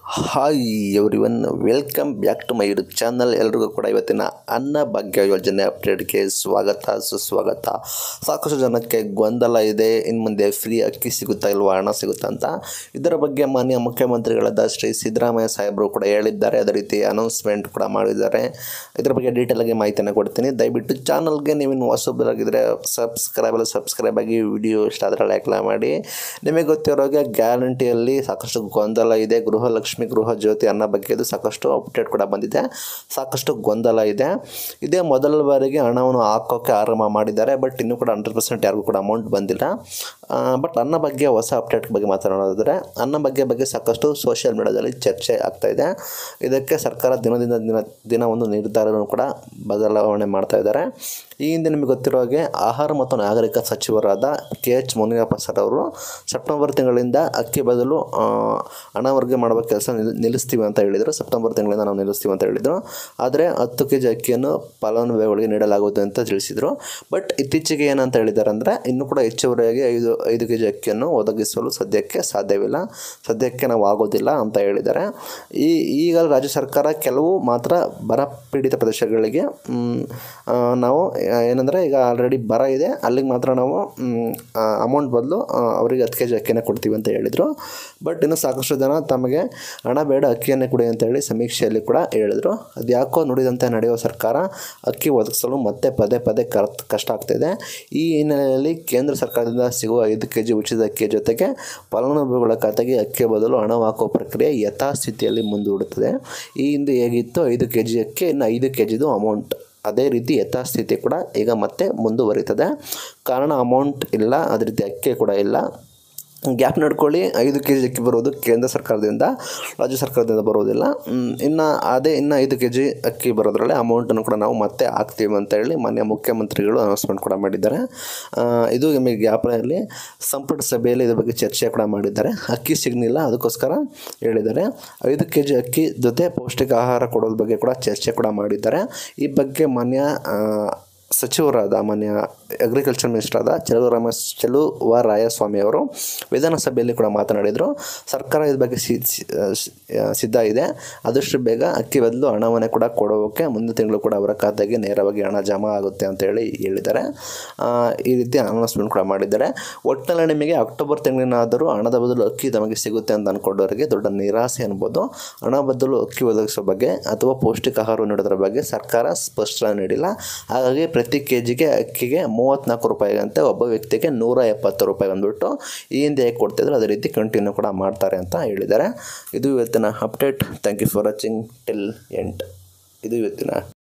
hi everyone welcome back to my YouTube channel ಎಲ್ರಿಗೂ ಕೂಡ ಇವತ್ತಿನ ಅನ್ನ ಭಾಗ್ಯ ಯೋಜನೆ ಅಪ್ಡೇಟ್ಗೆ ಸ್ವಾಗತ ಸುಸ್ವಾಗತ ಸಾಕಷ್ಟು ಜನಕ್ಕೆ ಗೊಂದಲ ಇದೆ ಇನ್ನು ಮುಂದೆ ಫ್ರೀ ಅಕ್ಕಿ ಸಿಗುತ್ತಾ ಇಲ್ವಾ ಹಣ ಸಿಗುತ್ತಾ ಅಂತ ಇದರ ಬಗ್ಗೆ ಮಾನ್ಯ ಮುಖ್ಯಮಂತ್ರಿಗಳಾದ ಶ್ರೀ ಸಿದ್ದರಾಮಯ್ಯ ಸಾಹೇಬರು ಕೂಡ ಹೇಳಿದ್ದಾರೆ ಅದೇ ರೀತಿ ಅನೌನ್ಸ್ಮೆಂಟ್ ಕೂಡ ಮಾಡಿದ್ದಾರೆ ಇದರ ಬಗ್ಗೆ ಡೀಟೇಲ್ ಆಗಿ ಮಾಹಿತಿಯನ್ನು ಕೊಡ್ತೀನಿ ದಯವಿಟ್ಟು ಚಾನಲ್ಗೆ ನೀವಿನ್ನು ಹೊಸಬರಾಗಿದ್ದರೆ ಸಬ್ಸ್ಕ್ರೈಬ್ ಅಲ್ಲ ಸಬ್ಸ್ಕ್ರೈಬ್ ಆಗಿ ವಿಡಿಯೋ ಇಷ್ಟ ಆದರೆ ಲೈಕ್ ಮಾಡಿ ನಿಮಗೆ ಗೊತ್ತಿರೋಗೆ ಗ್ಯಾರಂಟಿಯಲ್ಲಿ ಸಾಕಷ್ಟು ಗೊಂದಲ ಇದೆ ಗೃಹಲಕ್ಷ್ಮಿ ಗೃಹ ಜ್ಯೋತಿ ಅನ್ನೋ ಬಗ್ಗೆ ಇದು ಸಾಕಷ್ಟು ಅಪ್ಡೇಟ್ ಕೂಡ ಬಂದಿದೆ ಸಾಕಷ್ಟು ಗೊಂದಲ ಇದೆ ಇದೇ ಮೊದಲ ಬಾರಿಗೆ ಹಣವನ್ನು ಹಾಕೋಕ್ಕೆ ಆರಂಭ ಮಾಡಿದ್ದಾರೆ ಬಟ್ ಇನ್ನೂ ಕೂಡ ಹಂಡ್ರೆಡ್ ಪರ್ಸೆಂಟ್ ಯಾರಿಗೂ ಕೂಡ ಅಮೌಂಟ್ ಬಂದಿಲ್ಲ ಬಟ್ ಅನ್ನ ಬಗ್ಗೆ ಹೊಸ ಅಪ್ಡೇಟ್ ಬಗ್ಗೆ ಮಾತನಾಡೋದಾದರೆ ಅನ್ನ ಬಗ್ಗೆ ಬಗ್ಗೆ ಸಾಕಷ್ಟು ಸೋಷಿಯಲ್ ಮೀಡಿಯಾದಲ್ಲಿ ಚರ್ಚೆ ಆಗ್ತಾ ಇದೆ ಇದಕ್ಕೆ ಸರ್ಕಾರ ದಿನದಿಂದ ದಿನ ದಿನ ಒಂದು ನಿರ್ಧಾರವನ್ನು ಕೂಡ ಬದಲಾವಣೆ ಮಾಡ್ತಾ ಇದ್ದಾರೆ ಈ ಹಿಂದೆ ನಿಮಗೆ ಗೊತ್ತಿರೋ ಹಾಗೆ ಆಹಾರ ಮತ್ತು ನಾಗರಿಕ ಸಚಿವರಾದ ಕೆ ಎಚ್ ಮುನಿಯಪ್ಪ ಸರ್ ಅವರು ಸೆಪ್ಟೆಂಬರ್ ತಿಂಗಳಿಂದ ಅಕ್ಕಿ ಬದಲು ಆ, ಹಣ ವರ್ಗ ಮಾಡುವ ಕೆಲಸ ನಿಲ್ ನಿಲ್ಲಿಸ್ತೀವಿ ಅಂತ ಹೇಳಿದರು ಸೆಪ್ಟೆಂಬರ್ ತಿಂಗಳಿಂದ ನಾವು ನಿಲ್ಲಿಸ್ತೀವಿ ಅಂತ ಹೇಳಿದರು ಆದರೆ ಹತ್ತು ಕೆ ಜಿ ಅಕ್ಕಿಯನ್ನು ಫಲಾನುಭವಿಗಳಿಗೆ ನೀಡಲಾಗುವುದು ಅಂತ ತಿಳಿಸಿದರು ಬಟ್ ಇತ್ತೀಚೆಗೆ ಏನಂತ ಹೇಳಿದ್ದಾರೆ ಅಂದರೆ ಇನ್ನೂ ಕೂಡ ಹೆಚ್ಚುವರಿಯಾಗಿ ಐದು ಐದು ಕೆ ಜಿ ಅಕ್ಕಿಯನ್ನು ಒದಗಿಸಲು ಸದ್ಯಕ್ಕೆ ಸಾಧ್ಯವಿಲ್ಲ ಸದ್ಯಕ್ಕೆ ನಾವು ಆಗೋದಿಲ್ಲ ಅಂತ ಹೇಳಿದ್ದಾರೆ ಈ ಈಗ ರಾಜ್ಯ ಸರ್ಕಾರ ಕೆಲವು ಮಾತ್ರ ಬರ ಪೀಡಿತ ಪ್ರದೇಶಗಳಿಗೆ ಮ್, ಆ, ನಾವು ಏನಂದರೆ ಈಗ ಆಲ್ರೆಡಿ ಬರ ಇದೆ ಅಲ್ಲಿಗೆ ಮಾತ್ರ ನಾವು ಅಮೌಂಟ್ ಬದಲು ಅವರಿಗೆ ಹತ್ತು ಕೆ ಜಿ ಅಕ್ಕಿಯನ್ನು ಕೊಡ್ತೀವಿ ಅಂತ ಹೇಳಿದರು ಬಟ್ ಇನ್ನು ಸಾಕಷ್ಟು ಜನ ತಮಗೆ ಹಣ ಬೇಡ ಅಕ್ಕಿಯನ್ನೇ ಕೊಡಿ ಅಂತ ಹೇಳಿ ಸಮೀಕ್ಷೆಯಲ್ಲಿ ಕೂಡ ಹೇಳಿದರು ಅದು ಯಾಕೋ ನುಡಿದಂತೆ ನಡೆಯುವ ಸರ್ಕಾರ ಅಕ್ಕಿ ಒದಗಿಸಲು ಮತ್ತೆ ಪದೇ ಪದೇ ಕರ್ ಕಷ್ಟ ಆಗ್ತಿದೆ ಈ ಹಿನ್ನೆಲೆಯಲ್ಲಿ ಕೇಂದ್ರ ಸರ್ಕಾರದಿಂದ ಸಿಗುವ ಐದು ಕೆ ಜಿ ಉಚಿತ ಅಕ್ಕಿಯ ಜೊತೆಗೆ ಫಲಾನುಭವಿಗಳ ಖಾತೆಗೆ ಅಕ್ಕಿ ಬದಲು ಹಣ ಹಾಕುವ ಪ್ರಕ್ರಿಯೆ ಯಥಾಸ್ಥಿತಿಯಲ್ಲಿ ಮುಂದೂಡುತ್ತದೆ ಈ ಹಿಂದೆ ಹೇಗಿತ್ತು ಐದು ಕೆ ಜಿ ಅಕ್ಕಿ ಇನ್ನು ಐದು ಕೆ ಜಿದು ಅಮೌಂಟ್ ಅದೇ ರೀತಿ ಯಥಾಸ್ಥಿತಿ ಕೂಡ ಈಗ ಮತ್ತೆ ಮುಂದುವರಿತದೆ ಕಾರಣ ಅಮೌಂಟ್ ಇಲ್ಲ ಅದೇ ರೀತಿ ಅಕ್ಕಿ ಕೂಡ ಇಲ್ಲ ಗ್ಯಾಪ್ ನಡ್ಕೊಳ್ಳಿ ಐದು ಕೆ ಜಿ ಅಕ್ಕಿ ಬರೋದು ಕೇಂದ್ರ ಸರ್ಕಾರದಿಂದ ರಾಜ್ಯ ಸರ್ಕಾರದಿಂದ ಬರೋದಿಲ್ಲ ಇನ್ನು ಅದೇ ಇನ್ನು ಐದು ಕೆ ಜಿ ಅಕ್ಕಿ ಬರೋದ್ರಲ್ಲಿ ಅಮೌಂಟನ್ನು ಕೂಡ ನಾವು ಮತ್ತೆ ಹಾಕ್ತೀವಿ ಅಂತ ಹೇಳಿ ಮಾನ್ಯ ಮುಖ್ಯಮಂತ್ರಿಗಳು ಅನೌನ್ಸ್ಮೆಂಟ್ ಕೂಡ ಮಾಡಿದ್ದಾರೆ ಆ, ಇದು ನಿಮಗೆ ಗ್ಯಾಪ್ನಲ್ಲಿ ಸಂಪುಟ ಸಭೆಯಲ್ಲಿ ಇದ್ರ ಬಗ್ಗೆ ಚರ್ಚೆ ಕೂಡ ಮಾಡಿದ್ದಾರೆ ಅಕ್ಕಿ ಸಿಗಲಿಲ್ಲ ಅದಕ್ಕೋಸ್ಕರ ಹೇಳಿದ್ದಾರೆ ಐದು ಕೆ ಜಿ ಅಕ್ಕಿ ಜೊತೆ ಪೌಷ್ಟಿಕ ಆಹಾರ ಕೊಡೋದ್ರ ಬಗ್ಗೆ ಕೂಡ ಚರ್ಚೆ ಕೂಡ ಮಾಡಿದ್ದಾರೆ ಈ ಬಗ್ಗೆ ಮಾನ್ಯ ಆ, ಸಚಿವರಾದ ಮಾನ್ಯ ಅಗ್ರಿಕಲ್ಚರ್ ಮಿನಿಸ್ಟರ್ ಆದ ಚೆಲುವರಾಮ ಚೆಲುವರಾಯಸ್ವಾಮಿ ಅವರು ವಿಧಾನಸಭೆಯಲ್ಲಿ ಕೂಡ ಮಾತನಾಡಿದರು ಸರ್ಕಾರ ಇದ್ರ ಬಗ್ಗೆ ಸಿ- ಸಿ- ಆ, ಸಿದ್ಧ ಇದೆ ಆದಷ್ಟು ಬೇಗ ಅಕ್ಕಿ ಬದಲು ಹಣವನ್ನೇ ಕೂಡ ಕೊಡೋಕ್ಕೆ ಮುಂದಿನ ತಿಂಗಳು ಕೂಡ ಅವರ ಖಾತೆಗೆ ನೇರವಾಗಿ ಹಣ ಜಮಾ ಆಗುತ್ತೆ ಅಂತ ಹೇಳಿ ಹೇಳಿದ್ದಾರೆ ಆ, ಈ ರೀತಿ ಅನೌನ್ಸ್ಮೆಂಟ್ ಕೂಡ ಮಾಡಿದ್ದಾರೆ ಒಟ್ಟಿನಲ್ಲಿ ನಿಮಗೆ ಅಕ್ಟೋಬರ್ ತಿಂಗಳಿನಾದರೂ ಹಣದ ಬದಲು ಅಕ್ಕಿ ತಮಗೆ ಸಿಗುತ್ತೆ ಅಂತ ಅಂದ್ಕೊಂಡವರಿಗೆ ದೊಡ್ಡ ನಿರಾಸೆ ಅನ್ಬೋದು ಹಣ ಬದಲು ಅಕ್ಕಿ ಒದಗಿಸೋ ಬಗ್ಗೆ ಅಥವಾ ಪೌಷ್ಟಿಕ ಆಹಾರ ನೀಡೋದ್ರ ಬಗ್ಗೆ ಸರ್ಕಾರ ಸ್ಪಷ್ಟನೆ ನೀಡಿಲ್ಲ ಹಾಗಾಗಿ ಪ್ರತಿ ಕೆ ಜಿಗೆ ಅಕ್ಕಿಗೆ ಮೂವತ್ತ್ನಾಲ್ಕು ರೂಪಾಯಿಗಂತೆ ಒಬ್ಬ ವ್ಯಕ್ತಿಗೆ ನೂರ ಎಪ್ಪತ್ತು ರೂಪಾಯಿ ಬಂದ್ಬಿಟ್ಟು ಈ ಹಿಂದೆ ಹೇಗೆ ಕೊಡ್ತಿದ್ರು ಅದೇ ರೀತಿ ಕಂಟಿನ್ಯೂ ಕೂಡ ಮಾಡ್ತಾರೆ ಅಂತ ಹೇಳಿದ್ದಾರೆ ಇದು ಇವತ್ತಿನ update thank you for watching till end ಇದು ಇವತ್ತಿನ